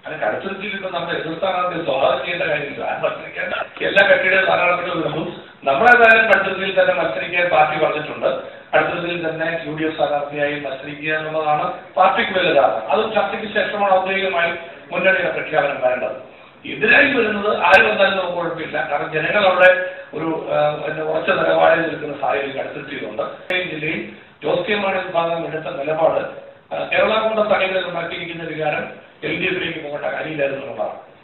അങ്ങനെ കടുത്തുരുത്തിയിൽ ഇപ്പൊ നമ്മുടെ എതിർ സ്ഥാനാർത്ഥിയെ സ്വാഗതം ചെയ്യേണ്ട കാര്യമില്ല ആ മത്സരിക്കേണ്ട എല്ലാ കക്ഷിയുടെ സ്ഥാനാർത്ഥികളും വരുമ്പോൾ നമ്മളേതായാലും കടുത്തുരുത്തിയിൽ തന്നെ മത്സരിക്കാൻ പാർട്ടി പറഞ്ഞിട്ടുണ്ട് കടുത്തുരുത്തിയിൽ തന്നെ യു ഡി എഫ് സ്ഥാനാർത്ഥിയായി മത്സരിക്കുക എന്നുള്ളതാണ് പാർട്ടിക്ക് വലുതാണ് അതും ചർച്ചയ്ക്ക് ശേഷമാണ് ഔദ്യോഗികമായി മുന്നണിയുടെ പ്രഖ്യാപനം വരേണ്ടത് എതിരായി വരുന്നത് ആര് വന്നാലും നമുക്ക് കുഴപ്പമില്ല കാരണം ജനങ്ങൾ അവിടെ ഒരു ആ, പിന്നെ ഉറച്ച നിലപാടിൽ നിൽക്കുന്ന സാഹചര്യം കടുത്തിട്ടുണ്ട് ജില്ലയിൽ ജോസ് കെ മാണി വിഭാഗം എടുത്ത നിലപാട് ആ, കേരള കോൺഗ്രസ് അണികളിൽ ഉണ്ടാക്കിയിരിക്കുന്ന വികാരം എൽ ഡി എഫിലേക്ക് പോകേണ്ട കാര്യമില്ലായിരുന്നു എന്നുള്ളതാണ്